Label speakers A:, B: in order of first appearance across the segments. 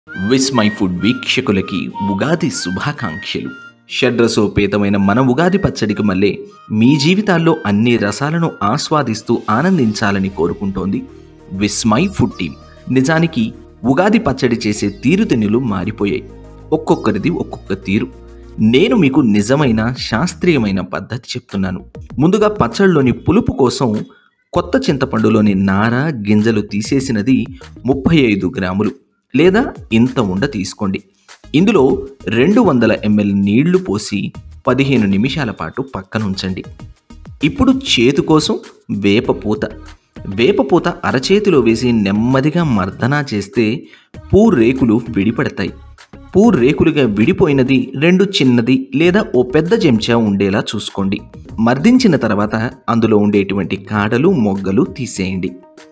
A: Vismai food వీక్షకులకి Ugadi శుభాకాంక్షలు షడ్రసోపేతమైన మన ఉగాది పచ్చడికి మళ్ళీ మీ జీవితాల్లో అన్ని రసాలను ఆస్వాదిస్తూ ఆనందించాలని కోరుకుంటోంది విస్మై ఫుడ్ టీం నిజానికి ఉగాది పచ్చడి చేసే తీరుతెన్నులు మారిపోయాయి ఒక్కొక్కరిది ఒక్కొక్క తీరు నేను మీకు నిజమైన శాస్త్రీయమైన పద్ధతి చెప్తున్నాను ముందుగా పచ్చడిలోని పులుపు కోసం కొత్త చింతపండులోని నార గింజలు తీసేసినది ముప్పై ఐదు గ్రాములు లేదా ఇంత ఉండ తీసుకోండి ఇందులో రెండు వందల ఎంఎల్ నీళ్లు పోసి పదిహేను నిమిషాల పాటు పక్కన ఉంచండి ఇప్పుడు చేతు కోసం వేపపూత వేపపూత అరచేతిలో వేసి నెమ్మదిగా మర్దనా చేస్తే పూ రేకులు విడిపడతాయి పూ రేకులుగా విడిపోయినది రెండు చిన్నది లేదా ఓ పెద్ద చెంచా ఉండేలా చూసుకోండి మర్దించిన తర్వాత అందులో ఉండేటువంటి కాడలు మొగ్గలు తీసేయండి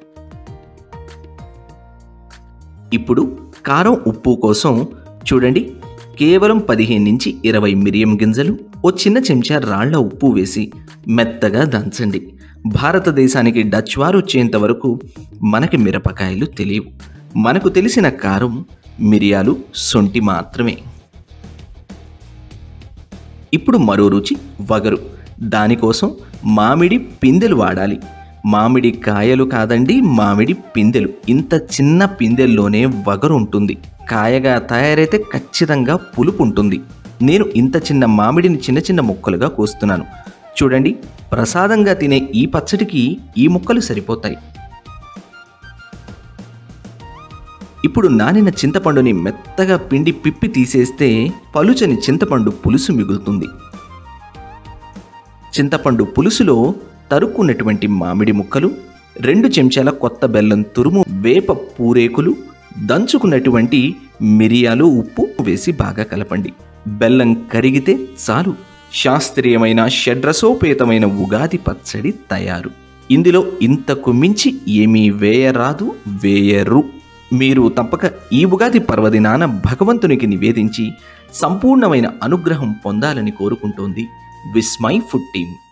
A: ఇప్పుడు కారం ఉప్పు కోసం చూడండి కేవలం పదిహేను నుంచి ఇరవై మిరియం గింజలు ఓ చిన్న చెంచా రాళ్ల ఉప్పు వేసి మెత్తగా దంచండి భారతదేశానికి డచ్ వారు వచ్చేంత వరకు మనకి మిరపకాయలు తెలియవు మనకు తెలిసిన కారం మిరియాలు సొంటి మాత్రమే ఇప్పుడు మరో రుచి వగరు దానికోసం మామిడి పిందెలు వాడాలి మామిడి కాయలు కాదండి మామిడి పిందెలు ఇంత చిన్న పిందెల్లోనే వగరు ఉంటుంది కాయగా తయారైతే ఖచ్చితంగా పులుపు ఉంటుంది నేను ఇంత చిన్న మామిడిని చిన్న చిన్న ముక్కలుగా కోస్తున్నాను చూడండి ప్రసాదంగా తినే ఈ పచ్చడికి ఈ ముక్కలు సరిపోతాయి ఇప్పుడు నానిన చింతపండుని మెత్తగా పిండి పిప్పి తీసేస్తే పలుచని చింతపండు పులుసు మిగులుతుంది చింతపండు పులుసులో తరుక్కున్నటువంటి మామిడి ముక్కలు రెండు చెంచాల కొత్త బెల్లం తురుము వేప పూరేకులు దంచుకున్నటువంటి మిరియాలు ఉప్పు వేసి బాగా కలపండి బెల్లం కరిగితే చాలు శాస్త్రీయమైన షడ్రసోపేతమైన ఉగాది పచ్చడి తయారు ఇందులో ఇంతకు మించి ఏమీ వేయరాదు వేయరు మీరు తప్పక ఈ ఉగాది పర్వదినాన భగవంతునికి నివేదించి సంపూర్ణమైన అనుగ్రహం పొందాలని కోరుకుంటోంది విస్మై ఫుడ్ టీమ్